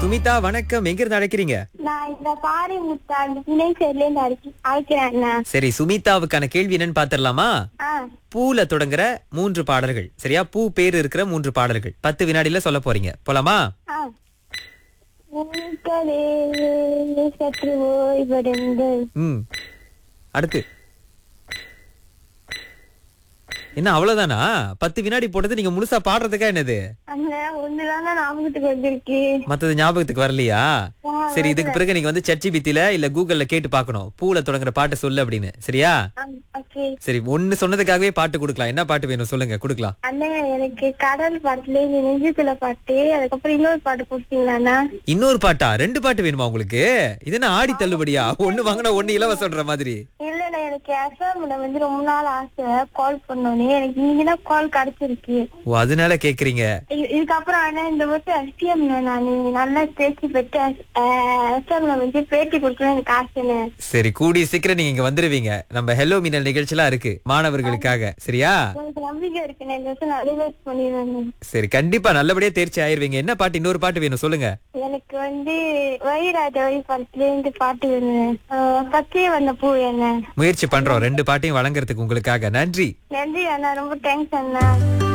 சுமிதா வணக்கம் எங்க இருந்து அழைக்கிறீங்க நான் இந்த பாரி முத்தா அந்த துணை சேர்ல இருந்து அழைச்சி அழைக்கிறேன் அண்ணா சரி சுமிதாவுக்கான கேள்வி என்னன்னு பாத்திரலாமா ஆ பூல தொடங்குற மூன்று பாடல்கள் சரியா பூ பேர் இருக்கிற மூன்று பாடல்கள் பத்து வினாடியில சொல்ல போறீங்க போலாமா ஆ உங்களே சற்று ஓய்வடைங்கள் ம் அடுத்து என்ன அவ்வளவுதானா பத்து வினாடி போட்டது நீங்க முழுசா பாடுறதுக்கா என்னது அந்த ஒண்ணுதாங்க ஞாபகத்துக்கு வந்திருக்கு மத்தது ஞாபகத்துக்கு வரலையா ஆ, சரி இதுக்கு பிறகு நீங்க வந்து சர்ச்சி பித்தில இல்ல கூகுள்ல கேட்டு பார்க்கணும் பூல தொடங்குற பாட்டு சொல்லு அப்படின்னு சரியா ஆ, ஓகே சரி ஒண்ணு சொன்னதுக்காகவே பாட்டு கொடுக்கலாம் என்ன பாட்டு வேணும் சொல்லுங்க கொடுக்கலாம் அண்ணன் எனக்கு கடல் பாட்டுல இந்த நெஞ்சுக்குள்ள பாட்டு அதுக்கப்புறம் இன்னொரு பாட்டு கொடுத்தீங்களாண்ணா இன்னொரு பாட்டா ரெண்டு பாட்டு வேணுமா உங்களுக்கு இது என்ன ஆடி தள்ளுபடியா ஒண்ணு வாங்கினா ஒண்ணு இலவசம்ன்ற மாதிரி இல்லண்ணா எனக்கு எஃப்எம்ல வந்து ரொம்ப நாள் ஆசை கால் பண்ணோன்னே எனக்கு நீங்க தான் கால் கிடைச்சிருக்கு ஓ அதனால கேக்குறீங்க இ- இதுக்கப்புறம் ஆனா இந்த வருஷம் எஸ்டிஎம் நான் நல்லா தேர்ச்சி பெற்று எஸ்டிஎம்ல வந்து பேட்டி கொடுக்கணும் எனக்கு ஆசைன்னு சரி கூடி சீக்கிரம் நீங்க இங்க வந்துருவீங்க நம்ம ஹெலோ மின்னல் நிகழ்ச்சிலாம் இருக்கு மாணவர்களுக்காக சரியா எனக்கு நம்பிக்கை இருக்கு நான் இந்த வருஷம் நான் ரிவர்ஸ் பண்ணிடுவேன் சரி கண்டிப்பா நல்லபடியா தேர்ச்சி ஆயிருவீங்க என்ன பாட்டு இன்னொரு பாட்டு வேணும் சொல்லுங்க எனக்கு வந்து வயிறாத வழி படத்துல இருந்து பாட்டு வேணும் ஆஹ் பச்சையே வந்த பூ என்ன முயற்சி பண்றோம் ரெண்டு பாட்டையும் வழங்குறதுக்கு உங்களுக்காக நன்றி நன்றி அண்ணா ரொம்ப தேங்க்ஸ் அண்ணா